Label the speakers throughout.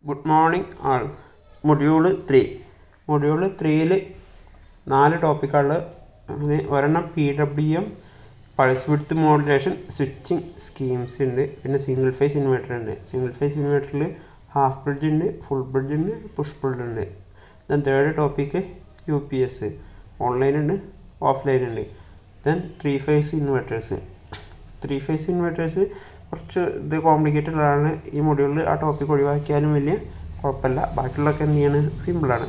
Speaker 1: Good morning all module three module ത്രീയിൽ നാല് ടോപ്പിക്കുകൾ അങ്ങനെ ഒരെണ്ണം P W M pulse width modulation switching schemes ഉണ്ട് പിന്നെ സിംഗിൾ ഫേസ് ഇൻവേർട്ടർ ഉണ്ട് സിംഗിൾ ഫേസ് ഇൻവേർട്ടറിൽ ഹാഫ് ബ്രിഡ്ജ് ഉണ്ട് ഫുൾ ബ്രിഡ്ജ് ഉണ്ട് പുഷ് ബ്രിഡ്ജ് ഉണ്ട് then third topic U P S online ഉണ്ട് ഓഫ്ലൈൻ ഉണ്ട് then three phase inverters three phase inverters കുറച്ച് ഇത് കോംപ്ലിക്കേറ്റഡ് ആണ് ഈ മൊഡ്യൂളിൽ ആ ടോപ്പിക് ഒഴിവാക്കിയാലും വലിയ കുഴപ്പമില്ല ബാക്കിയുള്ളതൊക്കെ എന്ത് ചെയ്യാണ് സിമ്പിളാണ്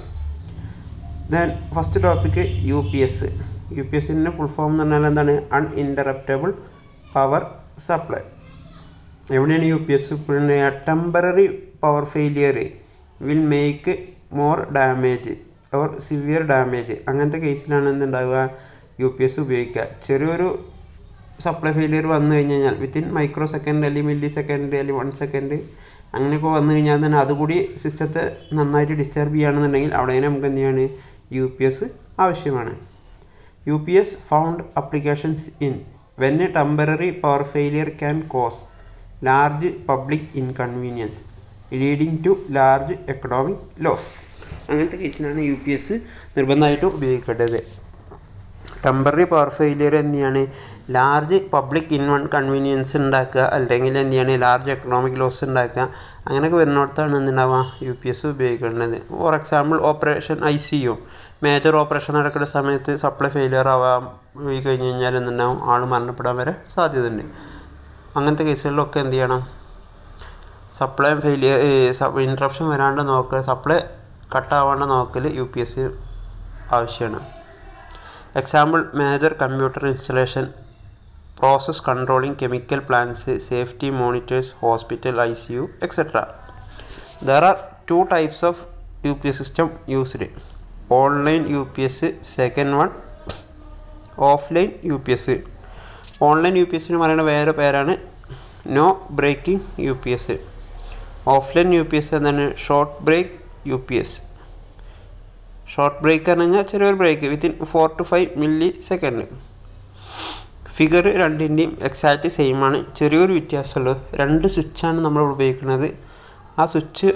Speaker 1: then first topic U P S U P എസിൻ്റെ ഫുൾ ഫോം എന്ന് പറഞ്ഞാൽ എന്താണ് അൺഇൻറ്ററപ്റ്റബിൾ പവർ സപ്ലൈ എവിടെയാണ് യു പി എസ് പിന്നെ temporary power failure will make more damage or severe damage അങ്ങനത്തെ കേസിലാണ് എന്തുണ്ടാവുക യു പി എസ് ഉപയോഗിക്കുക ചെറിയൊരു സപ്ലൈ ഫെയിലിയർ വന്നു കഴിഞ്ഞ് കഴിഞ്ഞാൽ വിത്തിൻ മൈക്രോ സെക്കൻഡ് അല്ലെങ്കിൽ മില്ലി സെക്കൻഡ് അല്ലെങ്കിൽ വൺ സെക്കൻഡ് അങ്ങനെയൊക്കെ വന്നു കഴിഞ്ഞാൽ തന്നെ അതുകൂടി സിസ്റ്റത്തെ നന്നായിട്ട് ഡിസ്റ്റർബ് ചെയ്യുകയാണെന്നുണ്ടെങ്കിൽ അവിടെ നമുക്ക് എന്ത് ചെയ്യാണ് യു പി എസ് ആവശ്യമാണ് U P S found applications in when a temporary power failure can cause large public inconvenience leading to large economic loss അങ്ങനത്തെ കേസിലാണ് യു പി എസ് നിർബന്ധമായിട്ടും ഉപയോഗിക്കേണ്ടത് ടെമ്പററി പവർ ഫെയിലിയർ എന്ത് ചെയ്യാണ് ലാർജ് പബ്ലിക് ഇൻവൺ കൺവീനിയൻസ് ഉണ്ടാക്കുക അല്ലെങ്കിൽ എന്ത് ചെയ്യാണ് ലാർജ് എക്കണോമിക് ലോസ് ഉണ്ടാക്കുക അങ്ങനെയൊക്കെ വരുന്നിടത്താണ് എന്തുണ്ടാവുക യു പി എസ് ഉപയോഗിക്കേണ്ടത് for example operation I C U major operation നടക്കുന്ന സമയത്ത് സപ്ലൈ ഫെയിലിയർ ആവാൻ പോയി കഴിഞ്ഞ് കഴിഞ്ഞാൽ എന്തുണ്ടാവും ആൾ മരണപ്പെടാൻ വരെ സാധ്യതയുണ്ട് അങ്ങനത്തെ കേസുകളിലൊക്കെ എന്ത് ചെയ്യണം സപ്ലൈ ഫെയിലിയർ ഇൻട്രപ്ഷൻ വരാണ്ട് നോക്കുക സപ്ലൈ കട്ടാവാണ്ട് നോക്കൽ യു പി എസ് ആവശ്യമാണ് example major computer installation process controlling chemical plants safety monitors hospital I C U etcetera there are two types of U P S system used online U P S second one offline U P S online U P എസിന് പറയുന്ന വേറെ പേരാണ് no breaking U P S offline U P S എന്താണ് short break U P S short break എന്ന് പറഞ്ഞാൽ ചെറിയൊരു break within four to five millisecond figure രണ്ടിൻ്റെയും exact same ആണ് ചെറിയൊരു വ്യത്യാസമുള്ളൂ രണ്ട് സ്വിച്ചാണ് നമ്മൾ ഉപയോഗിക്കുന്നത് ആ സ്വിച്ച്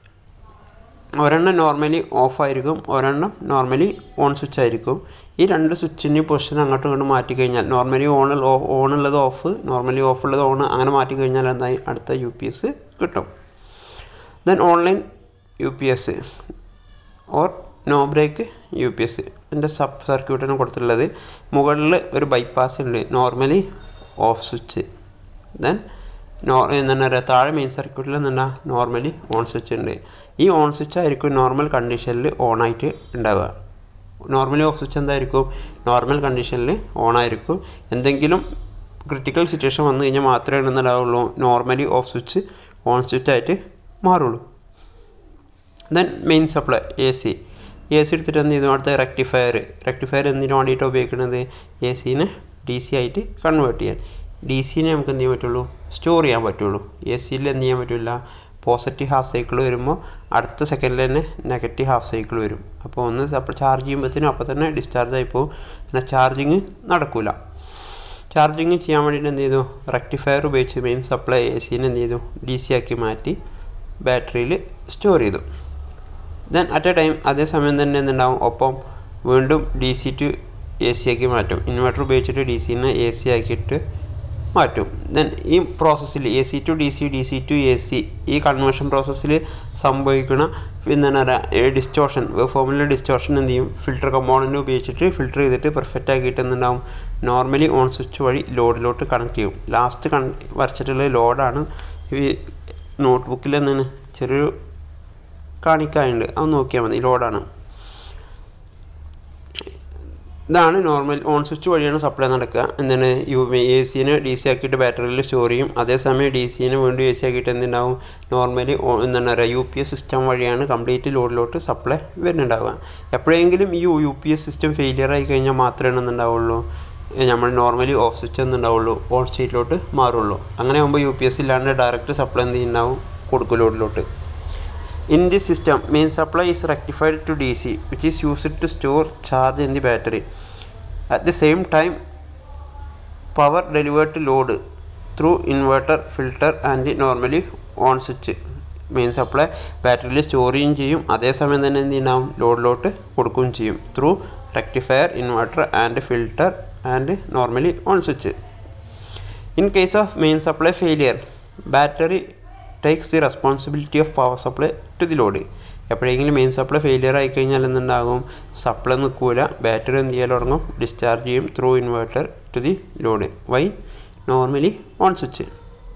Speaker 1: ഒരെണ്ണം നോർമലി ഓഫ് ആയിരിക്കും ഒരെണ്ണം നോർമലി ഓൺ സ്വിച്ച് ആയിരിക്കും ഈ രണ്ട് സ്വിച്ചിൻ്റെ പൊസിഷൻ അങ്ങോട്ടും ഇങ്ങോട്ടും മാറ്റി കഴിഞ്ഞാൽ നോർമലി ഓൺ ഓൺ ഉള്ളത് ഓഫ് നോർമലി ഓഫ് ഉള്ളത് ഓൺ അങ്ങനെ മാറ്റി കഴിഞ്ഞാൽ എന്തായി അടുത്ത യു പി എസ് കിട്ടും then online U P S or no break U P S എൻ്റെ സബ് സർക്യൂട്ടിന് കൊടുത്തിട്ടുള്ളത് മുകളിൽ ഒരു ബൈപ്പാസ് ഉണ്ട് normally off switch then no എന്താണ് പറയുക താഴെ മെയിൻ സർക്യൂട്ടിൽ എന്താ നോർമലി ഓൺ സ്വിച്ച് ഉണ്ട് ഈ ഓൺ സ്വിച്ച് ആയിരിക്കും നോർമൽ കണ്ടീഷനിൽ ഓൺ ആയിട്ട് ഉണ്ടാവുക നോർമലി ഓഫ് സ്വിച്ച് എന്തായിരിക്കും നോർമൽ കണ്ടീഷനിൽ ഓൺ ആയിരിക്കും എന്തെങ്കിലും ക്രിട്ടിക്കൽ സിറ്റുവേഷൻ വന്നു കഴിഞ്ഞാൽ മാത്രമേ എന്തുണ്ടാവുള്ളൂ normally off switch on switch ആയിട്ട് മാറുള്ളൂ then main supply A C A C എടുത്തിട്ട് എന്ത് ചെയ്തു അടുത്ത റെക്ടിഫയർ റെക്ടിഫയർ എന്തിനു വേണ്ടിയിട്ട് ഉപയോഗിക്കുന്നത് എ സിനെ ഡി സി ആയിട്ട് കൺവേർട്ട് ചെയ്യാൻ ഡി സിനെ നമുക്ക് എന്ത് ചെയ്യാൻ പറ്റുള്ളൂ സ്റ്റോർ ചെയ്യാൻ പറ്റുള്ളൂ എ സിയിൽ എന്ത് ചെയ്യാൻ പറ്റില്ല പോസിറ്റീവ് ഹാഫ് സൈക്കിൾ വരുമ്പോൾ അടുത്ത സെക്കൻഡിൽ തന്നെ നെഗറ്റീവ് ഹാഫ് സൈക്കിൾ വരും അപ്പോൾ ഒന്ന് അപ്പോൾ ചാർജ് ചെയ്യുമ്പോഴത്തേനും അപ്പോൾ തന്നെ ഡിസ്ചാർജ് ആയി പോകും പിന്നെ ചാർജിങ് നടക്കില്ല ചാർജിങ് ചെയ്യാൻ വേണ്ടിയിട്ട് എന്ത് ചെയ്തു റെക്ടിഫയർ ഉപയോഗിച്ച് മെയിൻ സപ്ലൈ എ സിനെ എന്ത് ചെയ്തു ഡി സി ആക്കി മാറ്റി ബാറ്ററിയിൽ സ്റ്റോർ ചെയ്തു ദെൻ അറ്റ് എ ടൈം അതേ സമയം തന്നെ എന്തുണ്ടാവും ഒപ്പം വീണ്ടും D C to A C ആക്കി മാറ്റും ഇൻവെർട്ടർ ഉപയോഗിച്ചിട്ട് ഡി സിനെ എ സി ആക്കിയിട്ട് മാറ്റും ദെൻ ഈ പ്രോസസ്സിൽ A C to D C D C to A C ഈ കൺവേർഷൻ പ്രോസസ്സിൽ സംഭവിക്കുന്ന എന്താണ് പറയുക ഡിസ്റ്റോർഷൻ ഫോമിലെ ഡിസ്റ്റോർഷൻ എന്ത് ചെയ്യും ഫിൽറ്റർ കമ്പോണൻറ്റ് ഉപയോഗിച്ചിട്ട് ഫിൽറ്റർ ചെയ്തിട്ട് പെർഫെക്റ്റ് ആക്കിയിട്ട് എന്തുണ്ടാവും നോർമലി ഓൺ സ്വിച്ച് വഴി ലോഡിലോട്ട് കണക്ട് ചെയ്യും ലാസ്റ്റ് കൺ വരച്ചിട്ടുള്ള ലോഡാണ് ഈ നോട്ട്ബുക്കിൽ എന്താണ് ചെറിയൊരു കാണിക്കാനുണ്ട് അത് നോക്കിയാൽ മതി ലോഡാണ് ഇതാണ് നോർമൽ ഓൺ സ്വിച്ച് വഴിയാണ് സപ്ലൈ നടക്കുക എന്താണ് യു എ സിനെ ഡി സി ആക്കിയിട്ട് ബാറ്ററിയിൽ സ്റ്റോർ ചെയ്യും അതേസമയം ഡി സിനെ വീണ്ടും എ സി ആക്കിയിട്ട് എന്തുണ്ടാവും നോർമലി എന്താണ് പറയുക യു പി എസ് സിസ്റ്റം വഴിയാണ് കംപ്ലീറ്റ് ലോഡിലോട്ട് സപ്ലൈ വരുന്നുണ്ടാവുക എപ്പോഴെങ്കിലും ഈ U P S system failure ആയി കഴിഞ്ഞാൽ മാത്രമേ എന്തുണ്ടാവുള്ളൂ നമ്മൾ നോർമലി ഓഫ് സ്വിച്ച് എന്തുണ്ടാവുള്ളൂ ഓൺ സ്റ്റേറ്റിലോട്ട് മാറുള്ളൂ അങ്ങനെ ആകുമ്പോൾ യു പി എസ് ഇല്ലാണ്ട് ഡയറക്റ്റ് സപ്ലൈ എന്ത് ചെയ്യുന്നുണ്ടാവും കൊടുക്കും ലോഡിലോട്ട് In this system, main supply is rectified to DC, which is used to store charge in the battery. At the same time, power delivered to load through inverter, filter, and the normally on switch main supply ബാറ്ററിയിൽ store ചെയ്യുകയും ചെയ്യും അതേസമയം തന്നെ എന്ത് ചെയ്യണം ലോഡിലോട്ട് കൊടുക്കുകയും ചെയ്യും through rectifier inverter and filter and normally on switch in case of main supply failure battery takes the responsibility of power supply to the load എപ്പോഴെങ്കിലും മെയിൻ സപ്ലൈ ഫെയിലിയർ ആയി കഴിഞ്ഞാൽ എന്തുണ്ടാകും സപ്ലൈ നിൽക്കൂല ബാറ്ററി എന്ത് ചെയ്യാൻ തുടങ്ങും ഡിസ്ചാർജ് ചെയ്യും through inverter to the load via normally on switch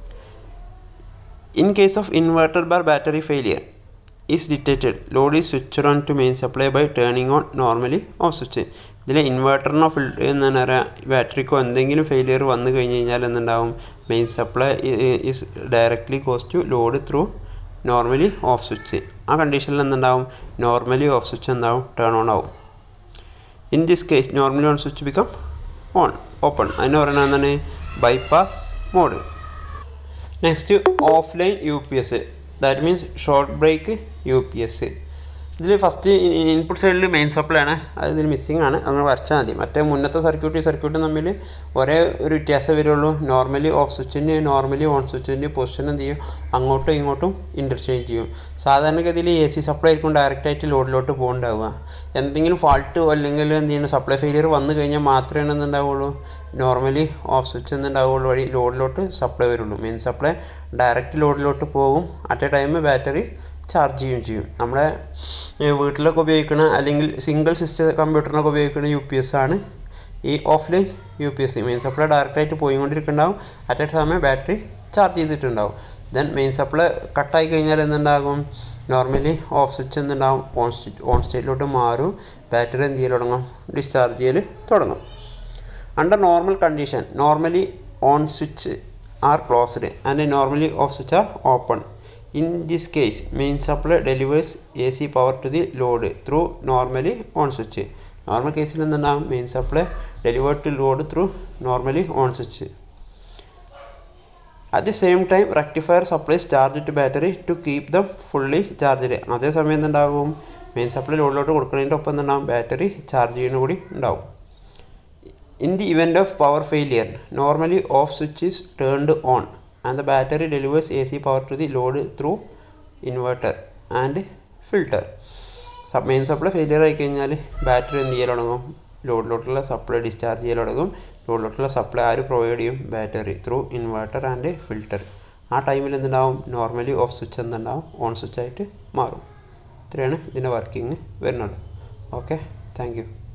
Speaker 1: in case of inverter bar battery failure is detected load is switch on to main supply by turning on normally off switch ഇതിൽ ഇൻവെർട്ടറിനോ ഫിൽ എന്താണ് പറയുക ബാറ്ററിക്കോ എന്തെങ്കിലും failure വന്നു കഴിഞ്ഞ് കഴിഞ്ഞാൽ എന്തുണ്ടാവും main supply is directly goes to load through normally off switch ആ കണ്ടീഷനിൽ എന്തുണ്ടാവും നോർമലി ഓഫ് സ്വിച്ച് എന്താവും ടേൺ ഓൺ ആവും in this case normally on switch become on open അതിന് പറയുന്നത് എന്താണ് bypass mode next offline U P S that means short break U P S ഇതിൽ first input സൈഡിൽ മെയിൻ സപ്ലൈ ആണ് അത് ഇതിൽ മിസ്സിംഗ് ആണ് അങ്ങനെ വരച്ചാൽ മതി മറ്റേ മുന്നത്തെ സർക്യൂട്ട് ഈ സർക്യൂട്ടും തമ്മിൽ ഒരേ ഒരു വ്യത്യാസം വരുള്ളൂ നോർമലി ഓഫ് സ്വിച്ചിൻ്റെ നോർമലി ഓൺ സ്വിച്ചിൻ്റെ പൊസിഷൻ എന്ത് ചെയ്യും അങ്ങോട്ടും ഇങ്ങോട്ടും ഇൻ്റർചേഞ്ച് ചെയ്യും സാധാരണഗതിയിൽ എ സി സപ്ലൈ ആയിരിക്കും ഡയറക്റ്റായിട്ട് ലോഡിലോട്ട് പോകുന്നുണ്ടാവുക എന്തെങ്കിലും ഫാൾട്ടോ അല്ലെങ്കിൽ എന്ത് ചെയ്യണം സപ്ലൈ ഫെയിലിയർ വന്നു കഴിഞ്ഞാൽ മാത്രമേ എന്തുണ്ടാവുള്ളൂ നോർമലി ഓഫ് സ്വിച്ച് എന്നുണ്ടാവുള്ളൂ വഴി ലോഡിലോട്ട് സപ്ലൈ വരുള്ളൂ മെയിൻ സപ്ലൈ ഡയറക്റ്റ് ലോഡിലോട്ട് പോകും at a time battery charge ചെയ്യുകയും ചെയ്യും നമ്മുടെ വീട്ടിലൊക്കെ ഉപയോഗിക്കുന്ന അല്ലെങ്കിൽ സിംഗിൾ സിസ്റ്റം കമ്പ്യൂട്ടറിനൊക്കെ ഉപയോഗിക്കുന്ന യു പി എസ് ആണ് ഈ offline U P S main supply ഡയറക്റ്റായിട്ട് പോയിക്കൊണ്ടിരിക്കുന്നുണ്ടാവും അറ്റ് എ സമയം ബാറ്ററി ചാർജ് ചെയ്തിട്ടുണ്ടാവും ദെൻ മെയിൻ സപ്ലൈ കട്ടായി കഴിഞ്ഞാൽ എന്തുണ്ടാകും നോർമലി ഓഫ് സ്വിച്ച് എന്തുണ്ടാവും ഓൺ സ്റ്റിറ്റ് ഓൺ സ്റ്റേറ്റിലോട്ട് മാറും ബാറ്ററി എന്ത് ചെയ്യൽ തുടങ്ങും ഡിസ്ചാർജ് ചെയ്യൽ തുടങ്ങും under normal condition normally on switch are closed and normally off switch are open in this case main supply delivers A C power to the load through normally on switch normal കേസിൽ എന്തുണ്ടാകും main supply delivered to load through normally on switch at the same time rectifier supplies charge to battery to keep them fully charged അതേസമയം എന്തുണ്ടാകും main supply ലോഡിലോട്ട് കൊടുക്കുന്നതിൻ്റെ ഒപ്പം എന്തുണ്ടാകും battery charge ചെയ്യുന്ന കൂടി ഉണ്ടാവും in the event of power failure normally off switch is turned on and the battery delivers A C power to the load through inverter and filter സബ് main supply failure ആയി കഴിഞ്ഞാൽ battery എന്ത് ചെയ്യൽ തുടങ്ങും ലോഡിലോട്ടുള്ള സപ്ലൈ ഡിസ്ചാർജ് ചെയ്യൽ തുടങ്ങും ലോഡിലോട്ടുള്ള സപ്ലൈ ആര് പ്രൊവൈഡ് ചെയ്യും battery through inverter and filter ആ ടൈമിൽ എന്തുണ്ടാവും നോർമലി ഓഫ് സ്വിച്ച് എന്തുണ്ടാവും ഓൺ സ്വിച്ച് ആയിട്ട് മാറും ഇത്രയാണ് ഇതിൻ്റെ വർക്കിംഗ് വരുന്നത് ഓക്കെ താങ്ക് യു